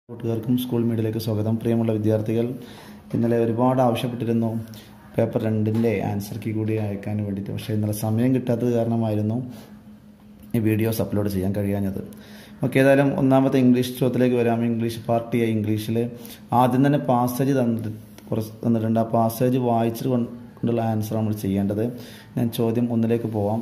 കൂട്ടുകാർക്കും സ്കൂൾ മീഡിയയിലേക്ക് സ്വാഗതം പ്രിയമുള്ള വിദ്യാർത്ഥികൾ ഇന്നലെ ഒരുപാട് ആവശ്യപ്പെട്ടിരുന്നു പേപ്പർ രണ്ടിൻ്റെ ആൻസർ കീ കൂടി അയക്കാൻ വേണ്ടിയിട്ട് പക്ഷേ ഇന്നലെ സമയം കിട്ടാത്തത് കാരണമായിരുന്നു ഈ വീഡിയോസ് അപ്ലോഡ് ചെയ്യാൻ കഴിയാഞ്ഞത് ഓക്കെ ഏതായാലും ഒന്നാമത്തെ ഇംഗ്ലീഷ് ചോദ്യത്തിലേക്ക് വരാം ഇംഗ്ലീഷ് പാർട്ടി ഇംഗ്ലീഷിൽ ആദ്യം തന്നെ പാസേജ് തന്നിട്ട് കുറച്ച് തന്നിട്ടുണ്ട് ആ പാസേജ് വായിച്ചിട്ട് കൊണ്ടുള്ള ആൻസർ നമ്മൾ ചെയ്യേണ്ടത് ഞാൻ ചോദ്യം ഒന്നിലേക്ക് പോവാം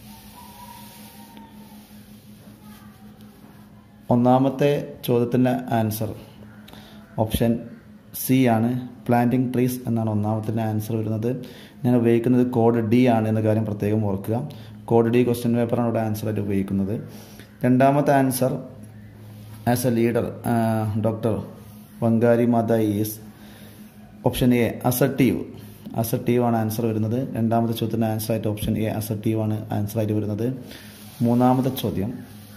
ഒന്നാമത്തെ ചോദ്യത്തിൻ്റെ ആൻസർ ഓപ്ഷൻ സി ആണ് പ്ലാന്റിംഗ് ട്രീസ് എന്നാണ് ഒന്നാമത്തിൻ്റെ ആൻസർ വരുന്നത് ഞാൻ ഉപയോഗിക്കുന്നത് കോഡ് ഡി ആണ് എന്ന കാര്യം പ്രത്യേകം ഓർക്കുക കോഡ് ഡി ക്വസ്റ്റ്യൻ പേപ്പറാണ് ഇവിടെ ആൻസറായിട്ട് ഉപയോഗിക്കുന്നത് രണ്ടാമത്തെ answer as a leader doctor Wangari Maathai is option A assertive assertive ആണ് ആൻസർ വരുന്നത് രണ്ടാമത്തെ ചോദ്യത്തിൻ്റെ ആൻസർ ആയിട്ട് ഓപ്ഷൻ എ അസർട്ടീവ് ആണ് ആൻസർ ആയിട്ട് വരുന്നത് മൂന്നാമത്തെ ചോദ്യം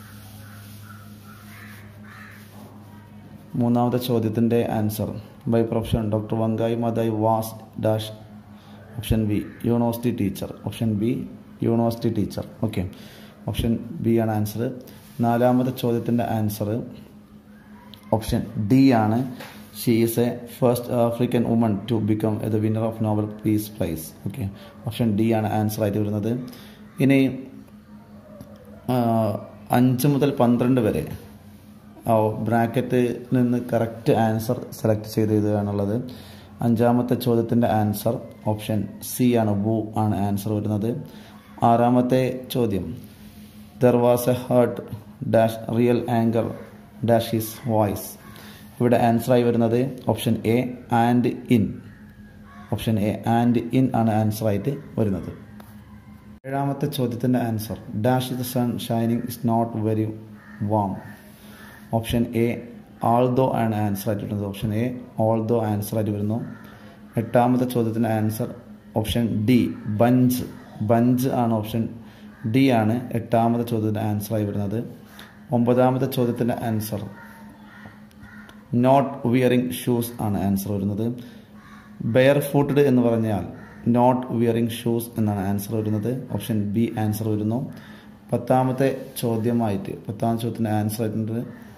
മൂന്നാമത്തെ ചോദ്യത്തിൻ്റെ answer by profession doctor Wangari Maathai was dash option B university teacher option B university teacher okay option B ആണ് ആൻസർ നാലാമത്തെ ചോദ്യത്തിൻ്റെ ആൻസർ ഓപ്ഷൻ ഡി ആണ് she is a first African woman to become the winner of Nobel Peace Prize okay option D ആണ് answer ആയിട്ട് വരുന്നത് ഇനി അഞ്ച് മുതൽ പന്ത്രണ്ട് വരെ ബ്രാക്കറ്റിൽ നിന്ന് കറക്റ്റ് ആൻസർ സെലക്ട് ചെയ്ത് എഴുതുകയാണുള്ളത് അഞ്ചാമത്തെ ചോദ്യത്തിൻ്റെ ആൻസർ ഓപ്ഷൻ സി ആണ് വു ആണ് ആൻസർ വരുന്നത് ആറാമത്തെ ചോദ്യം there was a hurt dash real anger dash his voice ഇവിടെ ആൻസറായി വരുന്നത് option A and in option A and in ആണ് ആൻസറായിട്ട് വരുന്നത് ഏഴാമത്തെ ചോദ്യത്തിൻ്റെ answer dash the sun shining is not very warm option A although ആണ് ആൻസർ ആയിട്ട് വരുന്നത് ഓപ്ഷൻ എ ഓൾദോ ആൻസർ ആയിട്ട് വരുന്നു എട്ടാമത്തെ ചോദ്യത്തിൻ്റെ answer option D bunch bunch ആണ് ഓപ്ഷൻ ഡി ആണ് എട്ടാമത്തെ ചോദ്യത്തിൻ്റെ ആൻസറായി വരുന്നത് ഒമ്പതാമത്തെ ചോദ്യത്തിൻ്റെ ആൻസർ നോട്ട് വിയറിംഗ് ഷൂസ് ആണ് ആൻസർ വരുന്നത് ബെയർ ഫൂട്ടഡ് എന്ന് പറഞ്ഞാൽ നോട്ട് വിയറിംഗ് ഷൂസ് എന്നാണ് ആൻസർ വരുന്നത് ഓപ്ഷൻ ബി ആൻസർ വരുന്നു പത്താമത്തെ ചോദ്യമായിട്ട് പത്താമത്തെ ചോദ്യത്തിൻ്റെ ആൻസർ ആയിട്ടുണ്ട്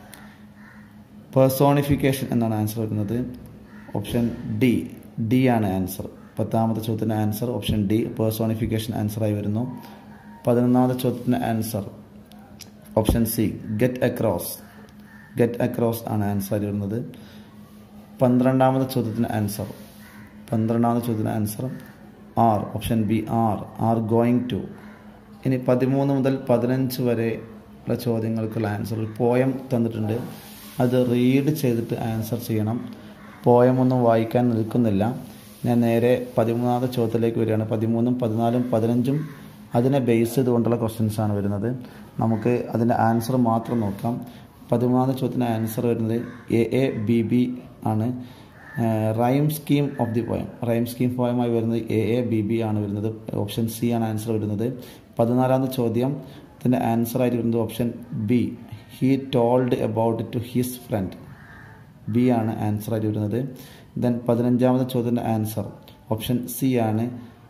പേഴ്സോണിഫിക്കേഷൻ എന്നാണ് ആൻസർ വരുന്നത് ഓപ്ഷൻ ഡി ഡി ആണ് ആൻസർ പത്താമത്തെ ചോദ്യത്തിൻ്റെ ആൻസർ ഓപ്ഷൻ ഡി പേഴ്സോണിഫിക്കേഷൻ ആൻസറായി വരുന്നു പതിനൊന്നാമത്തെ ചോദ്യത്തിൻ്റെ answer option C get across get across ആണ് ആൻസർ ആയി വരുന്നത് പന്ത്രണ്ടാമത്തെ ചോദ്യത്തിന് ആൻസർ പന്ത്രണ്ടാമത്തെ ചോദ്യത്തിന് answer are option B are are going to ഇനി പതിമൂന്ന് മുതൽ പതിനഞ്ച് വരെ ഉള്ള ചോദ്യങ്ങൾക്കുള്ള ആൻസർ ഒരു പോയം തന്നിട്ടുണ്ട് അത് റീഡ് ചെയ്തിട്ട് ആൻസർ ചെയ്യണം പോയം ഒന്നും വായിക്കാൻ നിൽക്കുന്നില്ല ഞാൻ നേരെ പതിമൂന്നാമത്തെ ചോദ്യത്തിലേക്ക് വരികയാണ് പതിമൂന്നും പതിനാലും പതിനഞ്ചും അതിനെ ബേസ് ചെയ്തുകൊണ്ടുള്ള ക്വസ്റ്റ്യൻസ് ആണ് വരുന്നത് നമുക്ക് അതിൻ്റെ ആൻസർ മാത്രം നോക്കാം പതിമൂന്നാമത്തെ ചോദ്യത്തിൻ്റെ ആൻസർ വരുന്നത് എ എ ബി ബി ആണ് rhyme scheme of the poem rhyme scheme പോയമായി വരുന്നത് എ എ ബി ബി ആണ് വരുന്നത് ഓപ്ഷൻ സി ആണ് ആൻസർ വരുന്നത് പതിനാലാമത്തെ ചോദ്യം ഇതിൻ്റെ ആൻസർ ആയിട്ട് വരുന്നത് option B he told about to his friend B ആണ് ആൻസർ ആയിട്ട് വരുന്നത് ദെൻ പതിനഞ്ചാമത്തെ ചോദ്യത്തിൻ്റെ ആൻസർ ഓപ്ഷൻ സി ആണ്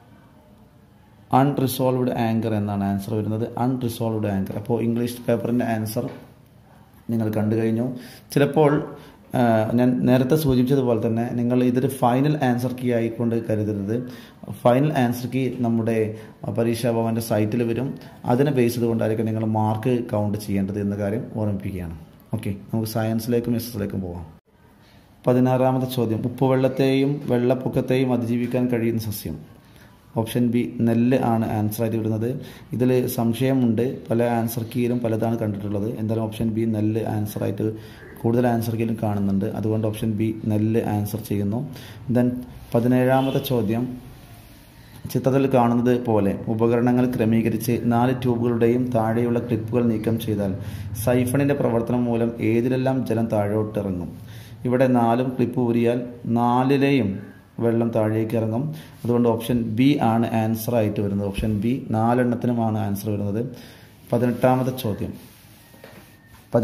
അൺറിസോൾവ്ഡ് ആങ്കർ എന്നാണ് ആൻസർ വരുന്നത് അൺറിസോൾവ്ഡ് ആങ്കർ അപ്പോൾ ഇംഗ്ലീഷ് പേപ്പറിൻ്റെ ആൻസർ നിങ്ങൾ കണ്ടു കഴിഞ്ഞു ചിലപ്പോൾ ഞാൻ നേരത്തെ സൂചിപ്പിച്ചതുപോലെ തന്നെ നിങ്ങൾ ഇതൊരു ഫൈനൽ ആൻസർ കീ ആയിക്കൊണ്ട് കരുതരുത് ഫൈനൽ ആൻസർ കീ നമ്മുടെ പരീക്ഷാ ഭവൻ്റെ സൈറ്റിൽ വരും അതിനെ ബേസ് ചെയ്തുകൊണ്ടായിരിക്കും നിങ്ങൾ മാർക്ക് കൗണ്ട് ചെയ്യേണ്ടത് എന്ന കാര്യം ഓർമ്മിപ്പിക്കുകയാണ് ഓക്കെ നമുക്ക് സയൻസിലേക്കും എസ് എസിലേക്കും പോകാം പതിനാറാമത്തെ ചോദ്യം ഉപ്പുവെള്ളത്തെയും വെള്ളപ്പൊക്കത്തെയും അതിജീവിക്കാൻ കഴിയുന്ന സസ്യം ഓപ്ഷൻ ബി നെല്ല് ആണ് ആൻസർ ആയിട്ട് വരുന്നത് ഇതിൽ സംശയമുണ്ട് പല ആൻസർ കീയിലും പലതാണ് കണ്ടിട്ടുള്ളത് എന്തായാലും ഓപ്ഷൻ ബി നെല്ല് ആൻസർ ആയിട്ട് കൂടുതൽ ആൻസർ കീയിലും കാണുന്നുണ്ട് അതുകൊണ്ട് ഓപ്ഷൻ ബി നെല്ല് ആൻസർ ചെയ്യുന്നു ദെൻ പതിനേഴാമത്തെ ചോദ്യം ചിത്രത്തിൽ കാണുന്നത് പോലെ ഉപകരണങ്ങൾ ക്രമീകരിച്ച് നാല് ട്യൂബുകളുടെയും താഴെയുള്ള ക്ലിപ്പുകൾ നീക്കം ചെയ്താൽ സൈഫണിൻ്റെ പ്രവർത്തനം മൂലം ഏതിലെല്ലാം ജലം താഴോട്ട് ഇറങ്ങും ഇവിടെ നാലും ക്ലിപ്പ് ഊരിയാൽ നാലിലെയും വെള്ളം താഴേക്ക് ഇറങ്ങും അതുകൊണ്ട് ഓപ്ഷൻ ബി ആണ് ആൻസർ ആയിട്ട് വരുന്നത് ഓപ്ഷൻ ബി നാലെണ്ണത്തിനുമാണ് ആൻസർ വരുന്നത് പതിനെട്ടാമത്തെ ചോദ്യം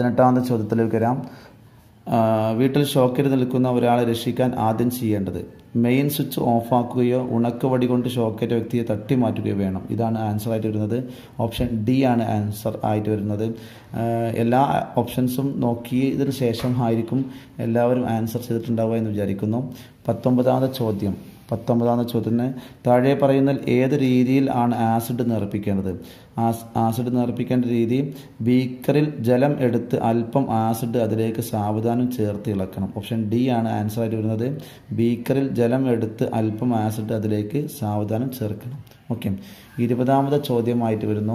പതിനെട്ടാമത്തെ ചോദ്യത്തിലേക്ക് വരാം വീട്ടിൽ ഷോക്കേറ്റ് നിൽക്കുന്ന ഒരാളെ രക്ഷിക്കാൻ ആദ്യം ചെയ്യേണ്ടത് മെയിൻ സ്വിച്ച് ഓഫാക്കുകയോ ഉണക്കവടി കൊണ്ട് ഷോക്കേറ്റ വ്യക്തിയെ തട്ടി മാറ്റുകയോ വേണം ഇതാണ് ആൻസർ ആയിട്ട് വരുന്നത് ഓപ്ഷൻ ഡി ആണ് ആൻസർ ആയിട്ട് വരുന്നത് ആഹ് എല്ലാ ഓപ്ഷൻസും നോക്കിയതിന് ശേഷം ആയിരിക്കും എല്ലാവരും ആൻസർ ചെയ്തിട്ടുണ്ടാവുക എന്ന് വിചാരിക്കുന്നു പത്തൊമ്പതാമത്തെ ചോദ്യം പത്തൊമ്പതാമത്തെ ചോദ്യത്തിന് താഴെ പറയുന്ന ഏത് രീതിയിൽ ആണ് ആസിഡ് നിറപ്പിക്കേണ്ടത് ആസ് ആസിഡ് നിറപ്പിക്കേണ്ട രീതി ബീക്കറിൽ ജലം എടുത്ത് അല്പം ആസിഡ് അതിലേക്ക് സാവധാനം ചേർത്ത് ഇളക്കണം ഓപ്ഷൻ ഡി ആണ് ആൻസർ ആയിട്ട് വരുന്നത് ബീക്കറിൽ ജലം എടുത്ത് അല്പം ആസിഡ് അതിലേക്ക് സാവധാനം ചേർക്കണം ഓക്കെ ഇരുപതാമത്തെ ചോദ്യമായിട്ട് വരുന്നു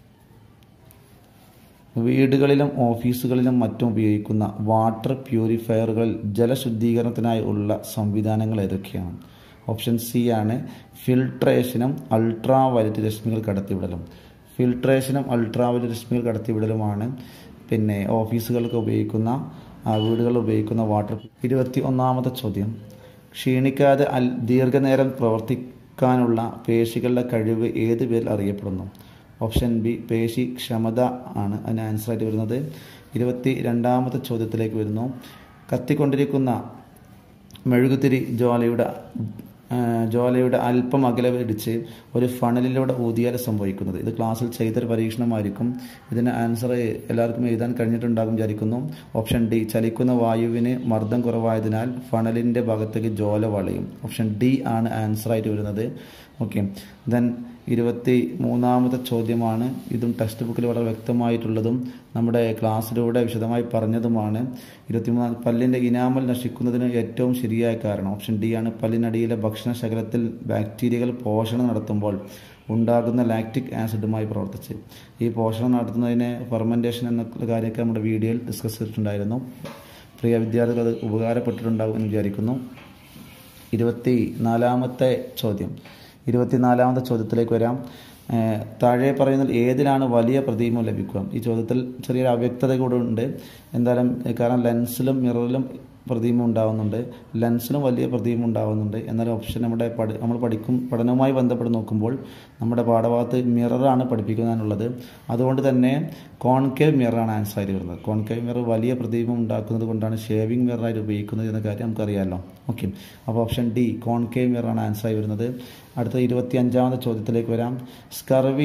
വീടുകളിലും ഓഫീസുകളിലും മറ്റും ഉപയോഗിക്കുന്ന വാട്ടർ പ്യൂരിഫയറുകളിൽ ജലശുദ്ധീകരണത്തിനായി ഉള്ള സംവിധാനങ്ങൾ ഏതൊക്കെയാണ് ഓപ്ഷൻ സി ആണ് ഫിൽട്രേഷനും അൾട്രാ വയലറ്റ് രശ്മികൾ കടത്തിവിടലും ഫിൽട്രേഷനും അൾട്രാ വയലറ്റ് രശ്മികൾ കടത്തിവിടലുമാണ് പിന്നെ ഓഫീസുകൾക്ക് ഉപയോഗിക്കുന്ന ആ, വീടുകളിൽ ഉപയോഗിക്കുന്ന വാട്ടർ ഇരുപത്തി ഒന്നാമത്തെ ചോദ്യം ക്ഷീണിക്കാതെ അൽ ദീർഘനേരം പ്രവർത്തിക്കാനുള്ള പേശികളുടെ കഴിവ് ഏത് പേരിൽ അറിയപ്പെടുന്നു ഓപ്ഷൻ ബി പേശി ക്ഷമത ആണ് അതിന് ആൻസർ ആയിട്ട് വരുന്നത് ഇരുപത്തി രണ്ടാമത്തെ ചോദ്യത്തിലേക്ക് വരുന്നു കത്തിക്കൊണ്ടിരിക്കുന്ന മെഴുകുതിരി ജ്വാലയുടെ ആ, ജ്വാലയുടെ അല്പം അകലെ പിടിച്ച് ഒരു ഫണലിലൂടെ ഊതിയാൽ സംഭവിക്കുന്നത് ഇത് ക്ലാസ്സിൽ ചെയ്തൊരു പരീക്ഷണമായിരിക്കും ഇതിന് ആൻസർ എല്ലാവർക്കും എഴുതാൻ കഴിഞ്ഞിട്ടുണ്ടാകും വിചാരിക്കുന്നു ഓപ്ഷൻ ഡി ചലിക്കുന്ന വായുവിന് മർദ്ദം കുറവായതിനാൽ ഫണലിൻ്റെ ഭാഗത്തേക്ക് ജ്വാല വളയും ഓപ്ഷൻ ഡി ആണ് ആൻസർ ആയിട്ട് വരുന്നത് ഓക്കെ ദെൻ ഇരുപത്തി മൂന്നാമത്തെ ചോദ്യമാണ് ഇതും ടെക്സ്റ്റ് ബുക്കിൽ വളരെ വ്യക്തമായിട്ടുള്ളതും നമ്മുടെ ക്ലാസ്സിലൂടെ വിശദമായി പറഞ്ഞതുമാണ് ഇരുപത്തിമൂന്നാം പല്ലിൻ്റെ ഇനാമൽ നശിക്കുന്നതിന് ഏറ്റവും ശരിയായ കാരണം ഓപ്ഷൻ ഡി ആണ് പല്ലിനടിയിലെ ഭക്ഷണ ശകലത്തിൽ ബാക്ടീരിയകൾ പോഷണം നടത്തുമ്പോൾ ഉണ്ടാകുന്ന ലാക്റ്റിക് ആസിഡുമായി പ്രവർത്തിച്ച് ഈ പോഷണം നടത്തുന്നതിന് ഫെർമെൻറ്റേഷൻ എന്ന കാര്യമൊക്കെ നമ്മുടെ വീഡിയോയിൽ ഡിസ്കസ് ചെയ്തിട്ടുണ്ടായിരുന്നു പ്രിയ വിദ്യാർത്ഥികൾ അത് ഉപകാരപ്പെട്ടിട്ടുണ്ടാകും എന്ന് വിചാരിക്കുന്നു ഇരുപത്തി നാലാമത്തെ ചോദ്യം ഇരുപത്തിനാലാമത്തെ ചോദ്യത്തിലേക്ക് വരാം ഏഹ് താഴെ പറയുന്ന ഏതിലാണ് വലിയ പ്രതിബിംബം ലഭിക്കുക ഈ ചോദ്യത്തിൽ ചെറിയൊരു അവ്യക്തത കൂടെ ഉണ്ട് എന്തായാലും ഏഹ് കാരണം ലെൻസിലും മിററിലും പ്രതിബിംബം ഉണ്ടാവുന്നുണ്ട് ലെൻസിലും വലിയ പ്രതിബിംബം ഉണ്ടാവുന്നുണ്ട് എന്നാൽ ഓപ്ഷൻ നമ്മുടെ പഠി നമ്മൾ പഠിക്കും പഠനവുമായി ബന്ധപ്പെട്ട് നോക്കുമ്പോൾ നമ്മുടെ പാഠഭാഗത്ത് മിററാണ് പഠിപ്പിക്കുന്നതിനുള്ളത് അതുകൊണ്ട് തന്നെ കോൺകേവ് മിററാണ് ആൻസർ ആയിട്ട് വരുന്നത് കോൺകേവ് മിറർ വലിയ പ്രതിബിംബം ഉണ്ടാക്കുന്നത് കൊണ്ടാണ് ഷേവിംഗ് മിററായിട്ട് ഉപയോഗിക്കുന്നത് എന്ന കാര്യം നമുക്കറിയാമല്ലോ ഓക്കെ അപ്പോൾ ഓപ്ഷൻ ഡി കോൺകേവ് മിററാണ് ആൻസർ ആയി വരുന്നത് അടുത്ത ഇരുപത്തി അഞ്ചാമത്തെ ചോദ്യത്തിലേക്ക് വരാം സ്കർവി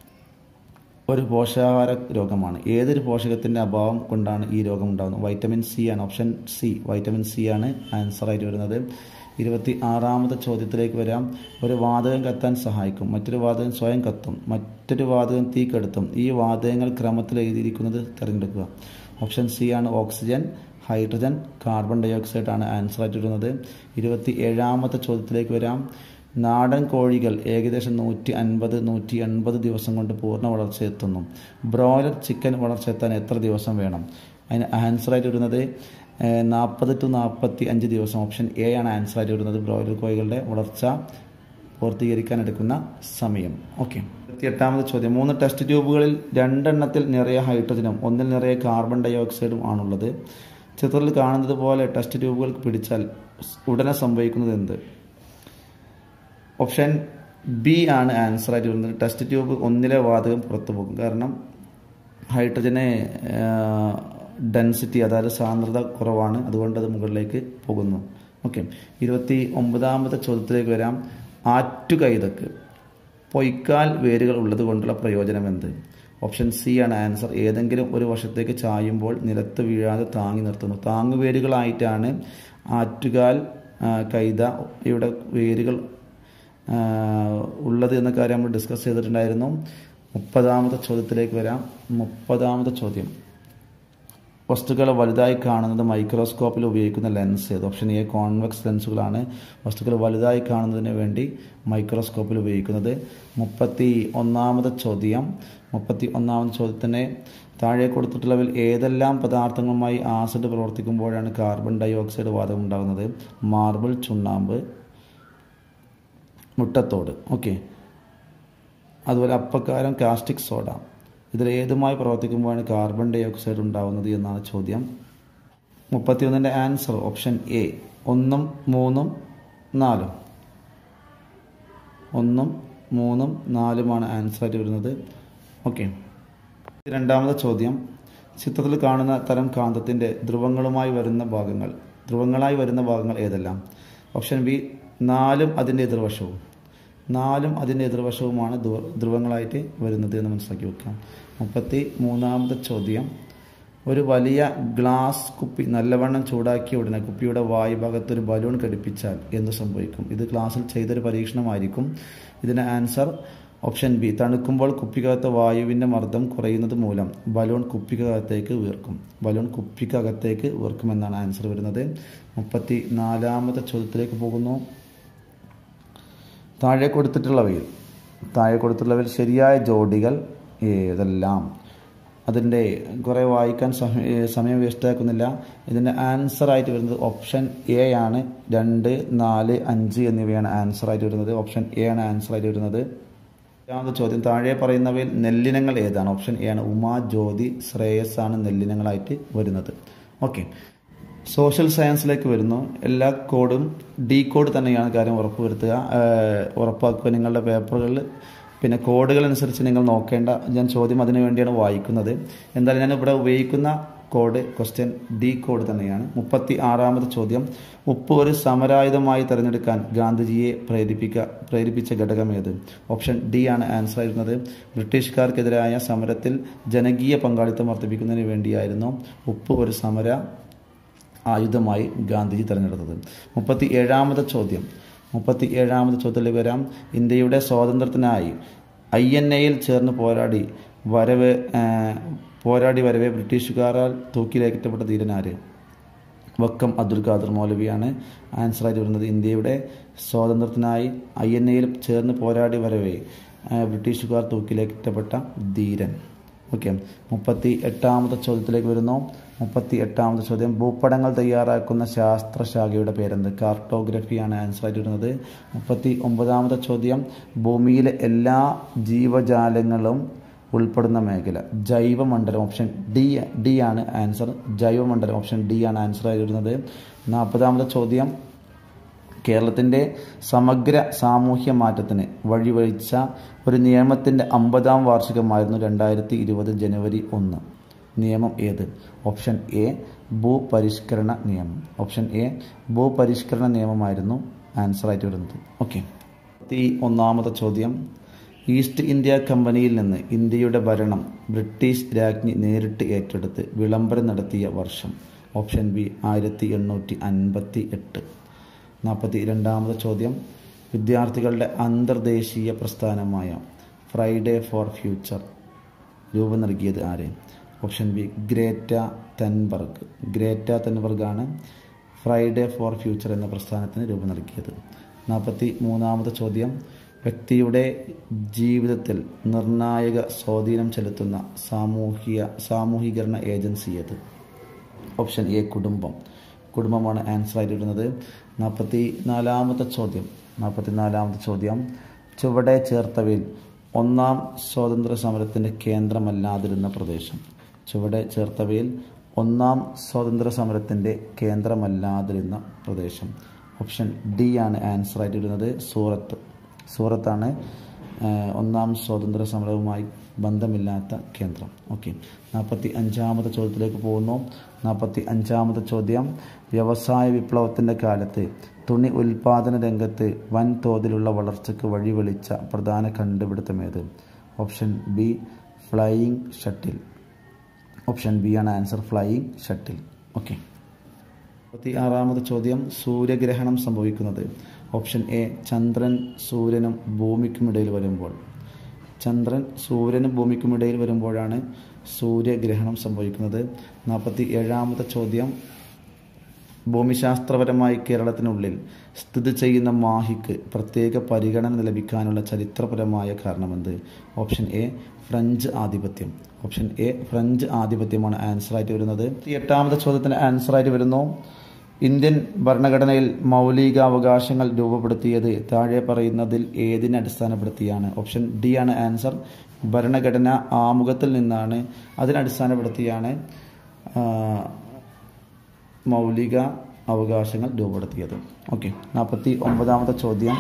ഒരു പോഷകാഹാര രോഗമാണ് ഏതൊരു പോഷകത്തിൻ്റെ അഭാവം കൊണ്ടാണ് ഈ രോഗം ഉണ്ടാകുന്നത് വൈറ്റമിൻ സി ആണ് ഓപ്ഷൻ സി വൈറ്റമിൻ സി ആണ് ആൻസർ ആയിട്ട് വരുന്നത് ഇരുപത്തി ആറാമത്തെ ചോദ്യത്തിലേക്ക് വരാം ഒരു വാതകം കത്താൻ സഹായിക്കും മറ്റൊരു വാതകം സ്വയം കത്തും മറ്റൊരു വാതകം തീ കെടുത്തും ഈ വാതകങ്ങൾ ക്രമത്തിൽ എഴുതിയിരിക്കുന്നത് തിരഞ്ഞെടുക്കുക ഓപ്ഷൻ സി ആണ് oxygen hydrogen carbon dioxide ആണ് ആൻസർ ആയിട്ട് വരുന്നത് ഇരുപത്തി ഏഴാമത്തെ ചോദ്യത്തിലേക്ക് വരാം നാടൻ കോഴികൾ ഏകദേശം നൂറ്റി അൻപത് നൂറ്റി എൺപത് ദിവസം കൊണ്ട് പൂർണ്ണ വളർച്ച എത്തുന്നു ബ്രോയിലർ ചിക്കൻ വളർച്ച എത്താൻ എത്ര ദിവസം വേണം അതിന് ആൻസർ ആയിട്ട് വരുന്നത് നാൽപ്പത് ടു നാൽപ്പത്തി അഞ്ച് ദിവസം ഓപ്ഷൻ എ ആണ് ആൻസർ ആയിട്ട് വരുന്നത് ബ്രോയിലർ കോഴികളുടെ വളർച്ച പൂർത്തീകരിക്കാൻ എടുക്കുന്ന സമയം ഓക്കെ ഇരുപത്തിയെട്ടാമത് ചോദ്യം മൂന്ന് ടെസ്റ്റ് ട്യൂബുകളിൽ രണ്ടെണ്ണത്തിൽ നിറയെ ഹൈഡ്രജനും ഒന്നിൽ നിറയെ കാർബൺ ഡൈ ഓക്സൈഡും ആണുള്ളത് ചിത്രത്തിൽ കാണുന്നത് പോലെ ടെസ്റ്റ് ട്യൂബുകൾ പിടിച്ചാൽ ഉടനെ സംഭവിക്കുന്നത് എന്ത് ഓപ്ഷൻ ബി ആണ് ആൻസർ ആയിട്ട് വരുന്നത് ടെസ്റ്റ് ട്യൂബ് ഒന്നിലെ വാതകം പുറത്തു പോകും കാരണം ഹൈഡ്രജന് ഡെൻസിറ്റി അതായത് സാന്ദ്രത കുറവാണ് അതുകൊണ്ട് അത് മുകളിലേക്ക് പോകുന്നു ഓക്കെ ഇരുപത്തി ഒമ്പതാമത്തെ ചോദ്യത്തിലേക്ക് വരാം ആറ്റുകൈതക്ക് പൊയ്ക്കാൽ വേരുകൾ ഉള്ളത് കൊണ്ടുള്ള പ്രയോജനം എന്ത് ഓപ്ഷൻ സി ആണ് ആൻസർ ഏതെങ്കിലും ഒരു വശത്തേക്ക് ചായുമ്പോൾ നിലത്ത് വീഴാതെ താങ്ങി നിർത്തുന്നു താങ്ങുവേരുകളായിട്ടാണ് ആറ്റുകാൽ ആ, കൈത ഇവിടെ വേരുകൾ ആ, ഉള്ളത് എന്ന കാര്യം നമ്മൾ ഡിസ്കസ് ചെയ്തിട്ടുണ്ടായിരുന്നു മുപ്പതാമത്തെ ചോദ്യത്തിലേക്ക് വരാം മുപ്പതാമത്തെ ചോദ്യം വസ്തുക്കളെ വലുതായി കാണുന്നത് മൈക്രോസ്കോപ്പിൽ ഉപയോഗിക്കുന്ന ലെൻസ് ഏത് ഓപ്ഷൻ എ കോൺവെക്സ് ലെൻസുകളാണ് വസ്തുക്കൾ വലുതായി കാണുന്നതിന് വേണ്ടി മൈക്രോസ്കോപ്പിൽ ഉപയോഗിക്കുന്നത് മുപ്പത്തി ഒന്നാമത്തെ ചോദ്യം മുപ്പത്തി ഒന്നാമത്തെ ചോദ്യത്തിന് താഴെ കൊടുത്തിട്ടുള്ളവയിൽ ഏതെല്ലാം പദാർത്ഥങ്ങളുമായി ആസിഡ് പ്രവർത്തിക്കുമ്പോഴാണ് കാർബൺ ഡൈ ഓക്സൈഡ് വാതകം ഉണ്ടാകുന്നത് മാർബിൾ ചുണ്ണാമ്പ് മുട്ടത്തോട് ഓക്കെ അതുപോലെ അപ്പക്കാരം കാസ്റ്റിക് സോഡ ഇതിൽ ഏതുമായി പ്രവർത്തിക്കുമ്പോഴാണ് കാർബൺ ഡൈ ഓക്സൈഡ് ഉണ്ടാകുന്നത് എന്നാണ് ചോദ്യം മുപ്പത്തിയൊന്നിൻ്റെ ആൻസർ ഓപ്ഷൻ എ ഒന്നും മൂന്നും നാലും ഒന്നും മൂന്നും നാലുമാണ് ആൻസർ ആയിട്ട് വരുന്നത് ഓക്കെ രണ്ടാമത്തെ ചോദ്യം ചിത്രത്തിൽ കാണുന്ന തരം കാന്തത്തിൻ്റെ ധ്രുവങ്ങളുമായി വരുന്ന ഭാഗങ്ങൾ ധ്രുവങ്ങളായി വരുന്ന ഭാഗങ്ങൾ ഏതെല്ലാം ഓപ്ഷൻ ബി നാലും അതിൻ്റെ എതിർവശവും നാലും അതിൻ്റെ എതിർവശവുമാണ് ധ്രുവ- ധ്രുവങ്ങളായിട്ട് വരുന്നത് എന്ന് മനസ്സിലാക്കി വെക്കാം മുപ്പത്തി മൂന്നാമത്തെ ചോദ്യം ഒരു വലിയ ഗ്ലാസ് കുപ്പി നല്ലവണ്ണം ചൂടാക്കിയ ഉടനെ കുപ്പിയുടെ വായുഭാഗത്ത് ഒരു ബലൂൺ ഘടിപ്പിച്ചാൽ എന്ത് സംഭവിക്കും ഇത് ക്ലാസ്സിൽ ചെയ്തൊരു പരീക്ഷണമായിരിക്കും ഇതിന് ആൻസർ ഓപ്ഷൻ ബി തണുക്കുമ്പോൾ കുപ്പിക്കകത്ത് വായുവിൻ്റെ മർദ്ദം കുറയുന്നത് മൂലം ബലൂൺ കുപ്പിക്കകത്തേക്ക് വീർക്കും ബലൂൺ കുപ്പിക്കകത്തേക്ക് വീർക്കുമെന്നാണ് ആൻസർ വരുന്നത് മുപ്പത്തി നാലാമത്തെ ചോദ്യത്തിലേക്ക് പോകുന്നു താഴെ കൊടുത്തിട്ടുള്ളവയിൽ താഴെ കൊടുത്തിട്ടുള്ളവയിൽ ശരിയായ ജോഡികൾ ഏതെല്ലാം അതിൻ്റെ കുറേ വായിക്കാൻ സമയ സമയം വേസ്റ്റാക്കുന്നില്ല ഇതിൻ്റെ ആൻസർ ആയിട്ട് വരുന്നത് ഓപ്ഷൻ എ ആണ് രണ്ട് നാല് അഞ്ച് എന്നിവയാണ് ആൻസർ ആയിട്ട് വരുന്നത് ഓപ്ഷൻ എ ആണ് ആൻസർ ആയിട്ട് വരുന്നത് രണ്ടാമത്തെ ചോദ്യം താഴെ പറയുന്നവയിൽ നെല്ലിനങ്ങൾ ഏതാണ് ഓപ്ഷൻ എ ആണ് ഉമാ ജ്യോതി ശ്രേയസ് ആണ് നെല്ലിനങ്ങളായിട്ട് വരുന്നത് ഓക്കെ സോഷ്യൽ സയൻസിലേക്ക് വരുന്നു എല്ലാ കോഡും ഡി കോഡ് തന്നെയാണ് കാര്യം ഉറപ്പുവരുത്തുക ഏഹ് ഉറപ്പാക്കുക നിങ്ങളുടെ പേപ്പറുകളിൽ പിന്നെ കോഡുകൾ അനുസരിച്ച് നിങ്ങൾ നോക്കേണ്ട ഞാൻ ചോദ്യം അതിനു വേണ്ടിയാണ് വായിക്കുന്നത് എന്തായാലും ഞാൻ ഇവിടെ ഉപയോഗിക്കുന്ന കോഡ് ക്വസ്റ്റ്യൻ ഡി കോഡ് തന്നെയാണ് മുപ്പത്തി ആറാമത് ചോദ്യം ഉപ്പ് ഒരു സമരായുധമായി തിരഞ്ഞെടുക്കാൻ ഗാന്ധിജിയെ പ്രേരിപ്പിക്ക പ്രേരിപ്പിച്ച ഘടകം ഏത് ഓപ്ഷൻ ഡി ആണ് ആൻസർ ആയിരുന്നത് ബ്രിട്ടീഷുകാർക്കെതിരായ സമരത്തിൽ ജനകീയ പങ്കാളിത്തം വർദ്ധിപ്പിക്കുന്നതിന് വേണ്ടിയായിരുന്നു ഉപ്പ് ഒരു സമര ആയുധമായി ഗാന്ധിജി തിരഞ്ഞെടുത്തത് മുപ്പത്തി ഏഴാമത്തെ ചോദ്യം മുപ്പത്തി ഏഴാമത്തെ ചോദ്യത്തിലേക്ക് വരാം ഇന്ത്യയുടെ സ്വാതന്ത്ര്യത്തിനായി ഐ എൻ എയിൽ ചേർന്ന് പോരാടി വരവ് ആ, പോരാടി വരവെ ബ്രിട്ടീഷുകാരാൽ തൂക്കിലേറ്റപ്പെട്ട ധീരനാര് വക്കം അബ്ദുൽ ഖാദർ മൗലവിയാണ് ആൻസറായിട്ട് വരുന്നത് ഇന്ത്യയുടെ സ്വാതന്ത്ര്യത്തിനായി ഐ എൻ എയിൽ ചേർന്ന് പോരാടി വരവേ ആ, ബ്രിട്ടീഷുകാർ തൂക്കിലേറ്റപ്പെട്ട ധീരൻ ഓക്കെ മുപ്പത്തി എട്ടാമത്തെ ചോദ്യത്തിലേക്ക് വരുന്നു മുപ്പത്തി എട്ടാമത്തെ ചോദ്യം ഭൂപടങ്ങൾ തയ്യാറാക്കുന്ന ശാസ്ത്രശാഖയുടെ പേരെന്ത് കാർട്ടോഗ്രഫിയാണ് ആൻസർ ആയിട്ട് വരുന്നത് മുപ്പത്തി ഒമ്പതാമത്തെ ചോദ്യം ഭൂമിയിലെ എല്ലാ ജീവജാലങ്ങളും ഉൾപ്പെടുന്ന മേഖല ജൈവമണ്ഡലം ഓപ്ഷൻ ഡി ഡി ആണ് ആൻസർ ജൈവമണ്ഡലം ഓപ്ഷൻ ഡി ആണ് ആൻസർ ആയി വരുന്നത് നാൽപ്പതാമത്തെ ചോദ്യം കേരളത്തിൻ്റെ സമഗ്ര സാമൂഹ്യ മാറ്റത്തിന് വഴിവഴിച്ച ഒരു നിയമത്തിൻ്റെ അമ്പതാം വാർഷികമായിരുന്നു രണ്ടായിരത്തി ഇരുപത് ജനുവരി ഒന്ന് നിയമം ഏത് ഓപ്ഷൻ എ ഭൂപരിഷ്കരണ നിയമം ഓപ്ഷൻ എ ഭൂപരിഷ്കരണ നിയമമായിരുന്നു ആൻസർ ആയിട്ട് വരുന്നത് ഓക്കെ ഈ ഒന്നാമത്തെ ചോദ്യം ഈസ്റ്റ് ഇന്ത്യ കമ്പനിയിൽ നിന്ന് ഇന്ത്യയുടെ ഭരണം ബ്രിട്ടീഷ് രാജ്ഞി നേരിട്ട് ഏറ്റെടുത്ത് വിളംബരം നടത്തിയ വർഷം ഓപ്ഷൻ ബി ആയിരത്തി എണ്ണൂറ്റി അൻപത്തി എട്ട് നാൽപ്പത്തി രണ്ടാമത്തെ ചോദ്യം വിദ്യാർത്ഥികളുടെ അന്തർദേശീയ പ്രസ്ഥാനമായ ഫ്രൈഡേ ഫോർ ഫ്യൂച്ചർ രൂപം നൽകിയത് ആര് option B Greta Thunberg Greta തെൻബർഗാണ് ഫ്രൈഡേ ഫോർ ഫ്യൂച്ചർ എന്ന പ്രസ്ഥാനത്തിന് രൂപം നൽകിയത് നാൽപ്പത്തി മൂന്നാമത്തെ ചോദ്യം വ്യക്തിയുടെ ജീവിതത്തിൽ നിർണായക സ്വാധീനം ചെലുത്തുന്ന സാമൂഹിക സാമൂഹീകരണ ഏജൻസി ഏത് ഓപ്ഷൻ എ കുടുംബം കുടുംബമാണ് ആൻസർ ആയിട്ട് വരുന്നത് നാൽപ്പത്തി നാലാമത്തെ ചോദ്യം നാൽപ്പത്തി നാലാമത്തെ ചോദ്യം ചുവടെ ചേർത്തവയിൽ ഒന്നാം സ്വാതന്ത്ര്യ സമരത്തിൻ്റെ കേന്ദ്രമല്ലാതിരുന്ന പ്രദേശം ചുവടെ ചേർത്തവയിൽ ഒന്നാം സ്വാതന്ത്ര്യ സമരത്തിൻ്റെ കേന്ദ്രമല്ലാതിരുന്ന പ്രദേശം ഓപ്ഷൻ ഡി ആണ് ആൻസർ ആയിട്ട് വരുന്നത് സൂറത്ത് സൂറത്താണ് ഏഹ്, ഒന്നാം സ്വാതന്ത്ര്യ സമരവുമായി ബന്ധമില്ലാത്ത കേന്ദ്രം ഓക്കെ നാൽപ്പത്തി അഞ്ചാമത്തെ ചോദ്യത്തിലേക്ക് പോകുന്നു നാൽപ്പത്തി അഞ്ചാമത്തെ ചോദ്യം വ്യവസായ വിപ്ലവത്തിൻ്റെ കാലത്ത് തുണി ഉൽപാദന രംഗത്ത് വൻതോതിലുള്ള വളർച്ചയ്ക്ക് വഴിവെളിച്ച പ്രധാന കണ്ടുപിടുത്തമേത് option B flying shuttle option B ആണ് ആൻസർ ഫ്ലൈയിങ് ഷട്ടിൽ ഓക്കെ മുപ്പത്തി ആറാമത് ചോദ്യം സൂര്യഗ്രഹണം സംഭവിക്കുന്നത് ഓപ്ഷൻ എ ചന്ദ്രൻ സൂര്യനും ഭൂമിക്കുമിടയിൽ വരുമ്പോൾ ചന്ദ്രൻ സൂര്യനും ഭൂമിക്കുമിടയിൽ വരുമ്പോഴാണ് സൂര്യഗ്രഹണം സംഭവിക്കുന്നത് നാൽപ്പത്തി ഏഴാമത്തെ ചോദ്യം ഭൂമിശാസ്ത്രപരമായി കേരളത്തിനുള്ളിൽ സ്ഥിതി ചെയ്യുന്ന മാഹിക്ക് പ്രത്യേക പരിഗണന ലഭിക്കാനുള്ള ചരിത്രപരമായ കാരണമെന്ത് ഓപ്ഷൻ എ ഫ്രഞ്ച് ആധിപത്യം ഓപ്ഷൻ എ ഫ്രഞ്ച് ആധിപത്യമാണ് ആൻസർ ആയിട്ട് വരുന്നത് എട്ടാമത്തെ ചോദ്യത്തിന് ആൻസർ ആയിട്ട് വരുന്നു ഇന്ത്യൻ ഭരണഘടനയിൽ മൗലികാവകാശങ്ങൾ രൂപപ്പെടുത്തിയത് താഴെ പറയുന്നതിൽ ഏതിനെ അടിസ്ഥാനപ്പെടുത്തിയാണ് ഓപ്ഷൻ ഡി ആണ് ആൻസർ ഭരണഘടന ആമുഖത്തിൽ നിന്നാണ് അതിനടിസ്ഥാനപ്പെടുത്തിയാണ് ആ, മൗലിക അവകാശങ്ങൾ രൂപപ്പെടുത്തിയത് ഓക്കെ നാൽപ്പത്തി ഒമ്പതാമത്തെ ചോദ്യം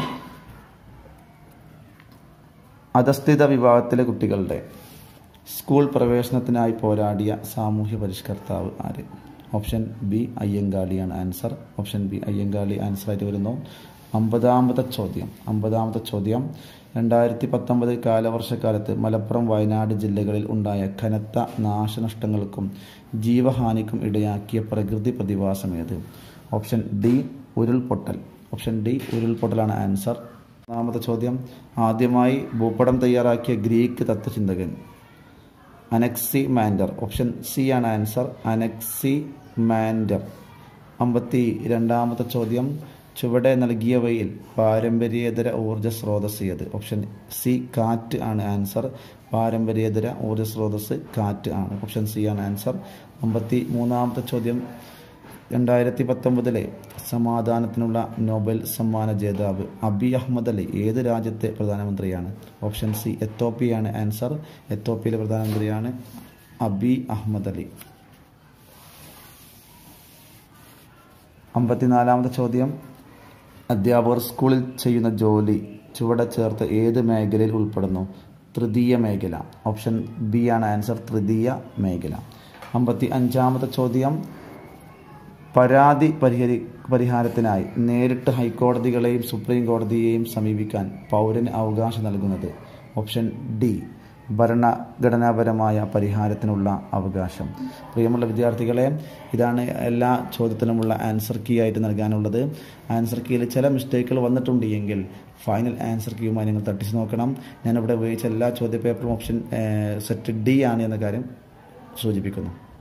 അധസ്ഥിത വിഭാഗത്തിലെ കുട്ടികളുടെ സ്കൂൾ പ്രവേശനത്തിനായി പോരാടിയ സാമൂഹ്യ പരിഷ്കർത്താവ് ആര് ഓപ്ഷൻ ബി അയ്യങ്കാളിയാണ് answer option B Ayyankali answer ആയിട്ട് വരുന്നു അമ്പതാമത്തെ ചോദ്യം അമ്പതാമത്തെ ചോദ്യം രണ്ടായിരത്തി പത്തൊമ്പത് കാലവർഷക്കാലത്ത് മലപ്പുറം വയനാട് ജില്ലകളിൽ ഉണ്ടായ കനത്ത നാശനഷ്ടങ്ങൾക്കും ജീവഹാനിക്കും ഇടയാക്കിയ പ്രകൃതി പ്രതിഭാസമേത് ഓപ്ഷൻ ഡി ഉരുൾപൊട്ടൽ ഓപ്ഷൻ ഡി ഉരുൾപൊട്ടലാണ് ആൻസർ ഒന്നാമത്തെ ചോദ്യം ആദ്യമായി ഭൂപടം തയ്യാറാക്കിയ ഗ്രീക്ക് തത്വചിന്തകൻ അനക്സി മാൻഡർ ഓപ്ഷൻ സി ആണ് ആൻസർ അനക്സി മാൻഡർ അമ്പത്തി രണ്ടാമത്തെ ചോദ്യം ചുവടെ നൽകിയവയിൽ പാരമ്പര്യേതര ഊർജ്ജ സ്രോതസ് ഏത് ഓപ്ഷൻ സി കാറ്റ് ആണ് ആൻസർ പാരമ്പര്യേതര ഊർജ്ജ സ്രോതസ് കാറ്റ് ആണ് ഓപ്ഷൻ സി ആണ് ആൻസർ അമ്പത്തി മൂന്നാമത്തെ ചോദ്യം രണ്ടായിരത്തി പത്തൊമ്പതിലെ സമാധാനത്തിനുള്ള നോബൽ സമ്മാന ജേതാവ് അബി അഹമ്മദ് അലി ഏത് രാജ്യത്തെ പ്രധാനമന്ത്രിയാണ് ഓപ്ഷൻ സി എത്തോപ്പിയാണ് ആൻസർ എത്തോപ്യയിലെ പ്രധാനമന്ത്രിയാണ് അബി അഹമ്മദ് അലി അമ്പത്തിനാലാമത്തെ ചോദ്യം അധ്യാപകർ സ്കൂളിൽ ചെയ്യുന്ന ജോലി ചുവടെ ചേർത്ത് ഏത് മേഖലയിൽ ഉൾപ്പെടുന്നു തൃതീയ മേഖല ഓപ്ഷൻ ബി ആണ് ആൻസർ തൃതീയ മേഖല അമ്പത്തി അഞ്ചാമത്തെ ചോദ്യം പരാതി പരിഹരി പരിഹാരത്തിനായി നേരിട്ട് ഹൈക്കോടതികളെയും സുപ്രീം കോടതിയെയും സമീപിക്കാൻ പൗരന് അവകാശം നൽകുന്നത് ഓപ്ഷൻ ഡി ഭരണഘടനാപരമായ പരിഹാരത്തിനുള്ള അവകാശം പ്രിയമുള്ള വിദ്യാർത്ഥികളെ ഇതാണ് എല്ലാ ചോദ്യത്തിനുമുള്ള ആൻസർ കീ ആയിട്ട് നൽകാനുള്ളത് ആൻസർ കീയിൽ ചില മിസ്റ്റേക്കുകൾ വന്നിട്ടുണ്ട് എങ്കിൽ ഫൈനൽ ആൻസർ കീയുമായി നിങ്ങൾ തട്ടിച്ച് നോക്കണം ഞാനിവിടെ ഉപയോഗിച്ച എല്ലാ ചോദ്യപേപ്പറും ഓപ്ഷൻ സെറ്റ് ഡി ആണ് എന്ന കാര്യം സൂചിപ്പിക്കുന്നു